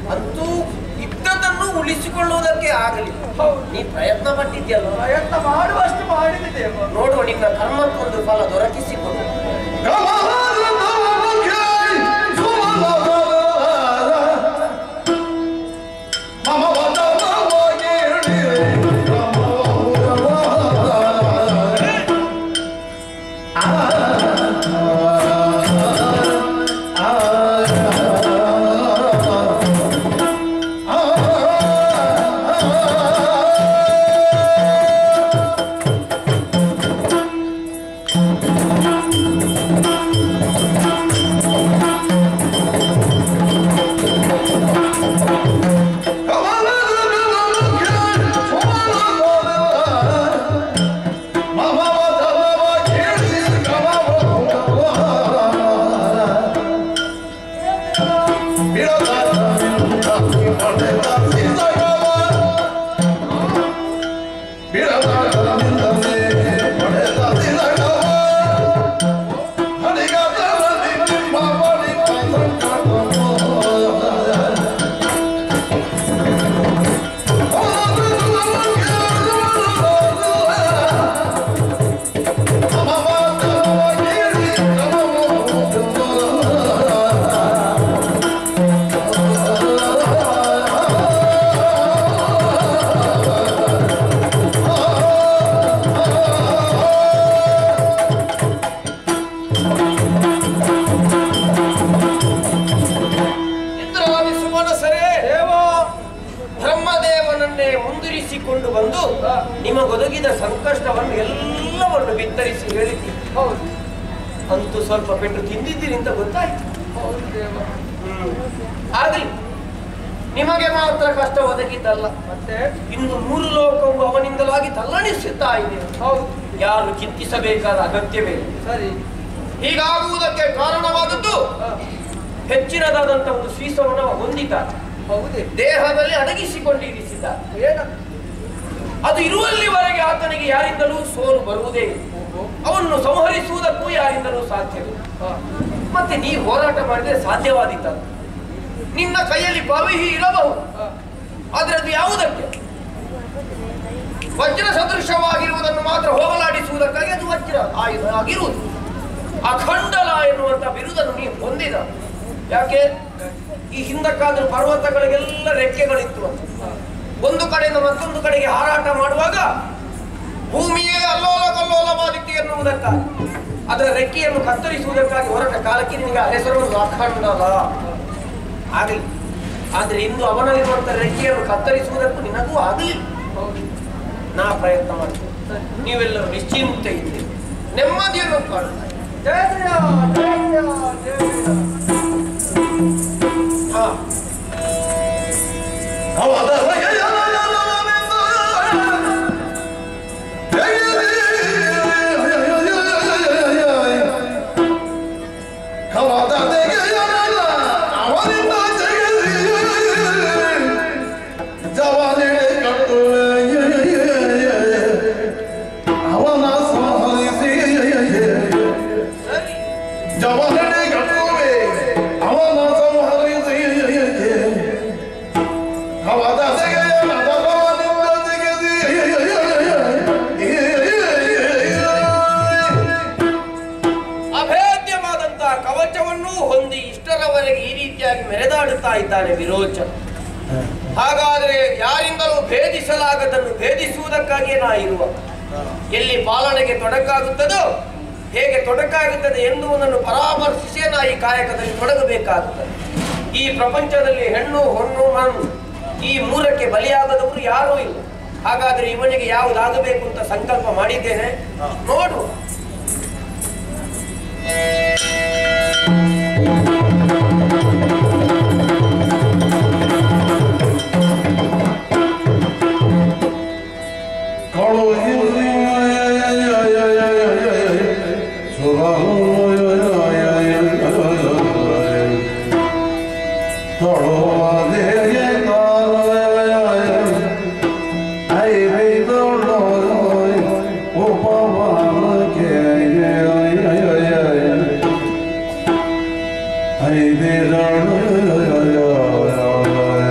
ಅಂತೂ ಇದ್ದದನ್ನು ಉಳಿಸಿಕೊಳ್ಳುವುದಕ್ಕೆ ಆಗಲಿ ಹೌದು. ನೀ ಪ್ರಯತ್ನ ಪಟ್ಟಿದ್ಯಲ್ಲ ಪ್ರಯತ್ನ ಮಾಡುವಷ್ಟು ಮಾಡಿದೆ ದೇವ ನೋಡುವ ನಿನ್ನ ಕರ್ಮಕ್ಕೊಂದು ಫಲ ದೊರಕಿಸಿಕೊಡು ಇಂದ್ರಾದಿ ಸುಮನಸರೇ ದೇವ ಬ್ರಹ್ಮದೇವನನ್ನೇ ಮುಂದಿರಿಸಿಕೊಂಡು ಬಂದು ಹಾ. ನಿಮಗೊದಗಿದ ಸಂಕಷ್ಟವನ್ನು ಎಲ್ಲವನ್ನು ಬಿತ್ತರಿಸಿ ಹೇಳಿದ್ದಿ ಹೌದು ಅಂತೂ ಸ್ವಲ್ಪ ಪೆಟ್ಟು ತಿಂದಿದ್ದೀರಿ ಅಂತ ಗೊತ್ತಾಯ್ತು ಹೌದು ದೇವ ಆಗಲಿ ನಿಮಗೆ ಮಾತ್ರ ಕಷ್ಟ ಒದಗಿದ್ದಲ್ಲ ಮತ್ತೆ ಇನ್ನು ಮೂರು ಲೋಕವು ಅವನಿಂದಲಾಗಿ ತಲ್ಲಣಿಸುತ್ತಾ ಇದೆ ಹೌದು ಯಾರು ಚಿಂತಿಸಬೇಕಾದ ಅಗತ್ಯವೇ ಇಲ್ಲ. ಸರಿ ಹೀಗಾಗುವುದಕ್ಕೆ ಕಾರಣವಾದದ್ದು ಹ, ಹೆಚ್ಚಿನದಾದಂತಹ ಒಂದು ಶ್ರೀಸವನ ಹೊಂದಿದ್ದಾರೆ ಹೌದೇ ದೇಹದಲ್ಲಿ ಅಡಗಿಸಿಕೊಂಡಿರಿಸಿದ್ದಾರೆ ಏನ ಅದು ಇರುವಲ್ಲಿವರೆಗೆ ಆತನಿಗೆ ಯಾರಿಂದಲೂ ಸೋಲು ಬರುವುದೇ ಇಲ್ಲ. ಅವನ್ನು ಸಂಹರಿಸುವುದಕ್ಕೂ ಯಾರಿಂದಲೂ ಸಾಧ್ಯವಿಲ್ಲ ಹ, ಮತ್ತೆ ನೀ ಹೋರಾಟ ಮಾಡಿದ್ರೆ ಸಾಧ್ಯವಾದೀತಲ್ಲ ನಿನ್ನ ಕೈಯಲ್ಲಿ ಪವಿಹಿ ಇರಬಹುದು ಹ, ಆದ್ರೆ ಅದು ಯಾವುದಕ್ಕೆ ವಜ್ರ ಸದೃಶವಾಗಿರುವುದನ್ನು ಮಾತ್ರ ಹೋಗಲಾಡಿಸುವುದಕ್ಕಾಗಿ ಅದು ವಜ್ರ ಆಯುಧ ಆಗಿರುವುದು ಅಖಂಡಲ ಎನ್ನುವಂತ ಬಿರುದನ್ನು ನೀವು ಹೊಂದಿದ ಯಾಕೆ ಈ ಹಿಂದಕ್ಕಾದ್ರೂ ಪರ್ವತಗಳಿಗೆಲ್ಲ ರೆಕ್ಕೆಗಳಿತ್ತು ಅಂತ. ಒಂದು ಕಡೆಯಿಂದ ಮತ್ತೊಂದು ಕಡೆಗೆ ಹಾರಾಟ ಮಾಡುವಾಗ ಭೂಮಿಯೇ ಅಲ್ಲೋಲ ಕಲ್ಲೋಲವಾದಿತ್ತು ಎನ್ನುವುದಕ್ಕಾಗಿ ಅದರ ರೆಕ್ಕೆಯನ್ನು ಕತ್ತರಿಸುವುದಕ್ಕಾಗಿ ಹೊರಟ ಕಾಲಕ್ಕೆ ನಿನಗೆ ಆ ಹೆಸರು ಅಖಂಡಲ ಆಗಲಿ ಆದ್ರೆ ಇಂದು ಅವನಲ್ಲಿರುವಂತ ರೆಕ್ಕೆಯನ್ನು ಕತ್ತರಿಸುವುದಕ್ಕೂ ನಿನಗೂ ಆಗಲಿಲ್ಲ ಹೌದು ನಾ ಪ್ರಯತ್ನ ಮಾಡ್ತೇನೆ ಸರಿ ನೀವೆಲ್ಲರೂ ನಿಶ್ಚಿಂತೆ ಇದ್ದೀರಿ ನೆಮ್ಮದಿಯನ್ನು ಕಾಣ್ತಾ ಇದ್ದೀರಿ. ಜಯ ಜಯ ಜಯ ಜಯ ಜಯ ಹಾ ಅವನ ಸಂಹರಿಸಿ ಸರಿ ಜವಹರೇ ಕಟ್ಟುವೆ ಅವನ ಸಂಹರಿಸಿ ಅವದ ಸೆಗೆಯ ಮದವನಿಂದ ತೆಗೆದಿ ಅಭೇದ್ಯವಾದಂತಹ ಕವಚವನ್ನೂ ಹೊಂದಿ ಇಷ್ಟರವರೆಗೆ ಈ ರೀತಿಯಾಗಿ ಮೆರೆದಾಡುತ್ತಾ ಇದ್ದಾನೆ ವಿರೋಚ ಹಾಗಾದ್ರೆ ಯಾರಿಂದಲೂ ಭೇದಿಸಲಾಗದನ್ನು ಭೇದಿಸುವುದಕ್ಕಾಗಿಯೇ ನಾ ಇರುವ ಎಲ್ಲಿ ಪಾಲನೆಗೆ ತೊಡಕಾಗುತ್ತದೋ ಹೇಗೆ ತೊಡಕಾಗುತ್ತದೆ ಎನ್ನುವುದನ್ನು ಪರಾಮರ್ಶಿಸೇ ನಾ ಈ ಕಾಯಕದಲ್ಲಿ ತೊಡಗಬೇಕಾಗುತ್ತದೆ ಈ ಪ್ರಪಂಚದಲ್ಲಿ ಹೆಣ್ಣು ಹೊಣ್ಣು ಮಣ್ಣು ಈ ಮೂರಕ್ಕೆ ಬಲಿಯಾಗದವರು ಯಾರೂ ಇಲ್ಲ ಹಾಗಾದ್ರೆ ಇವನಿಗೆ ಯಾವುದಾಗಬೇಕು ಅಂತ ಸಂಕಲ್ಪ ಮಾಡಿದ್ದೇನೆ ನೋಡು I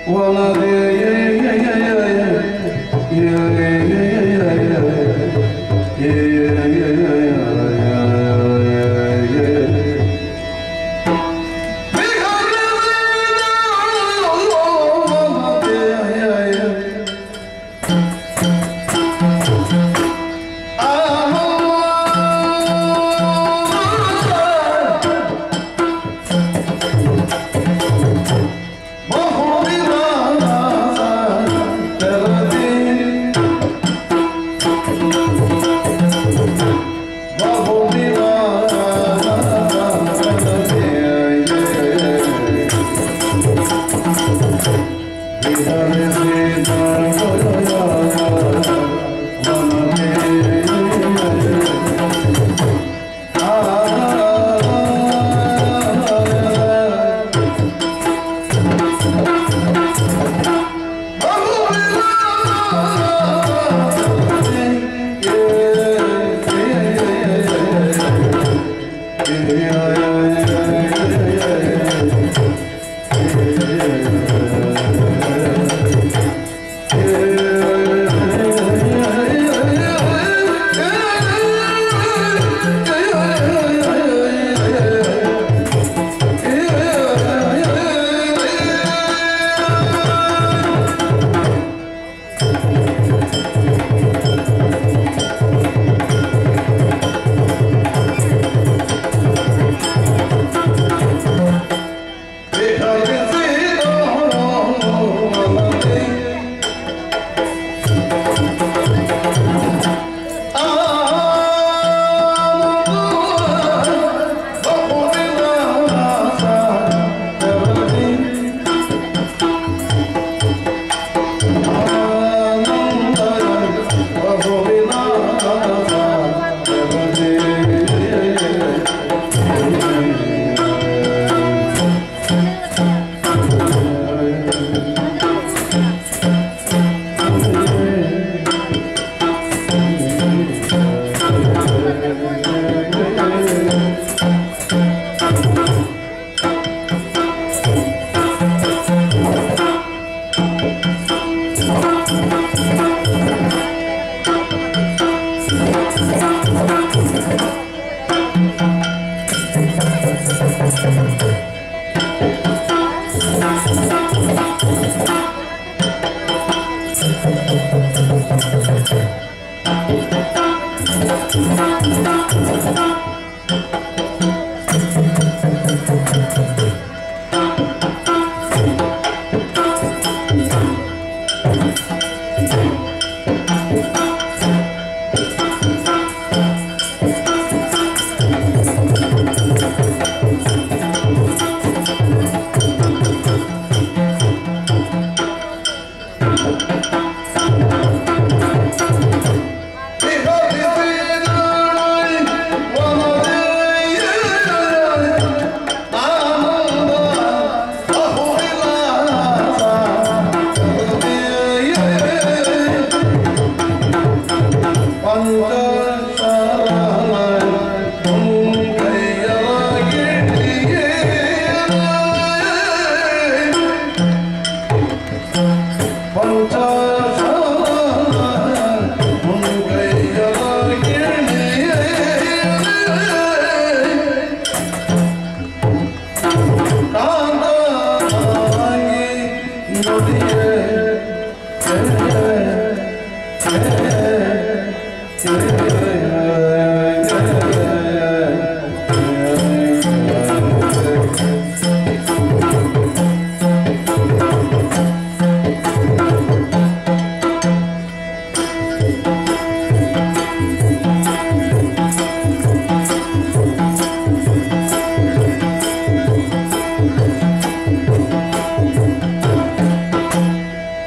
ಆ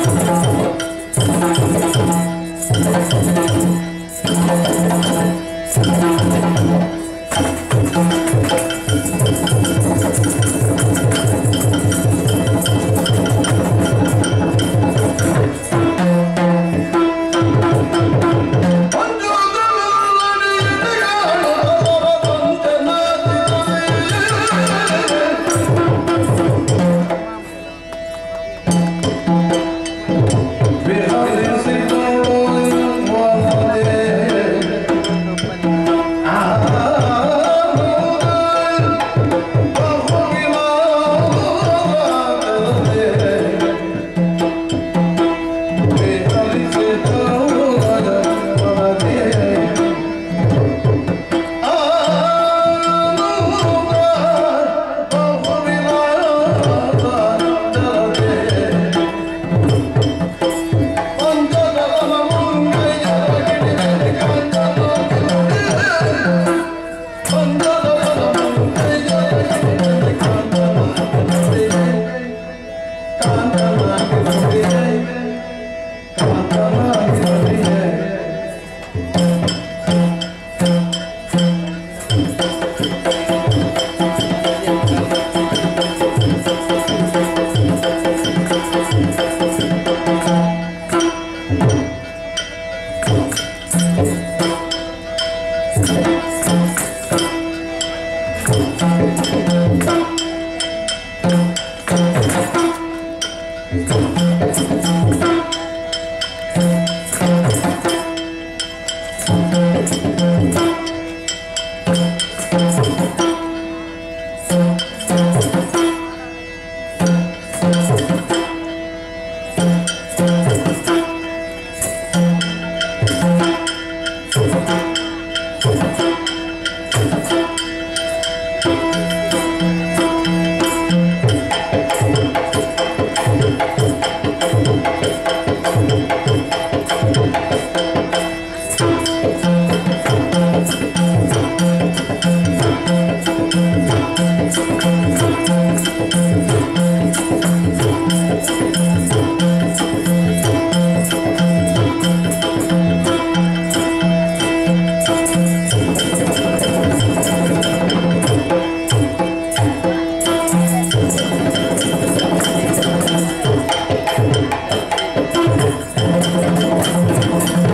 ಆ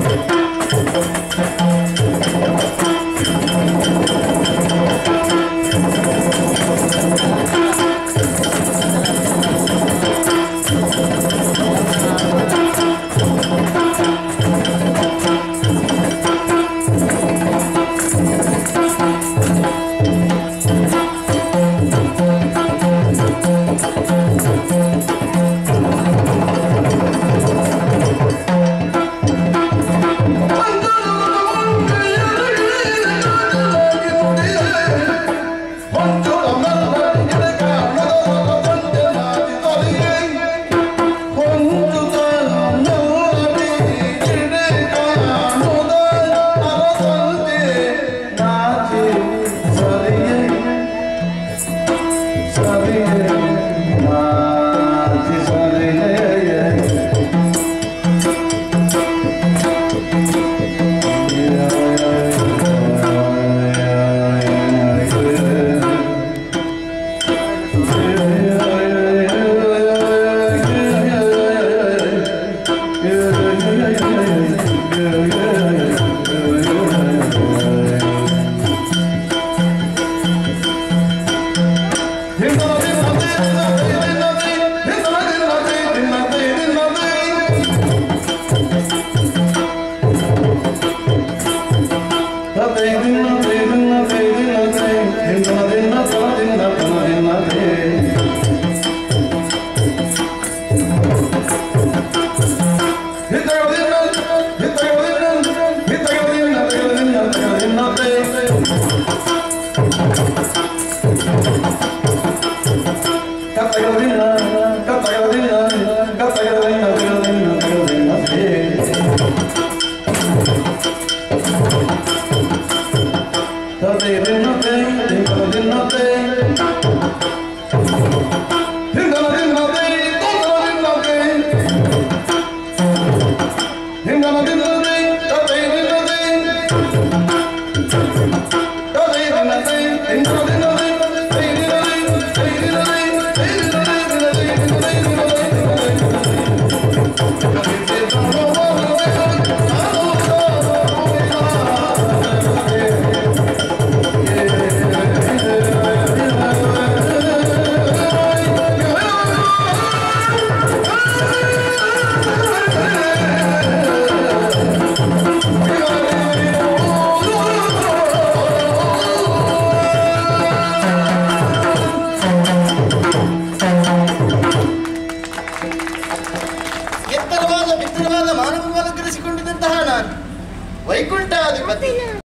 ಎತ್ತರವಾದ ಬಿತ್ತರವಾದ ಮಾನವ ಅಲಂಕರಿಸಿಕೊಂಡಿದ್ದಂತಹ ನಾನು ವೈಕುಂಠಾಧಿಪತಿ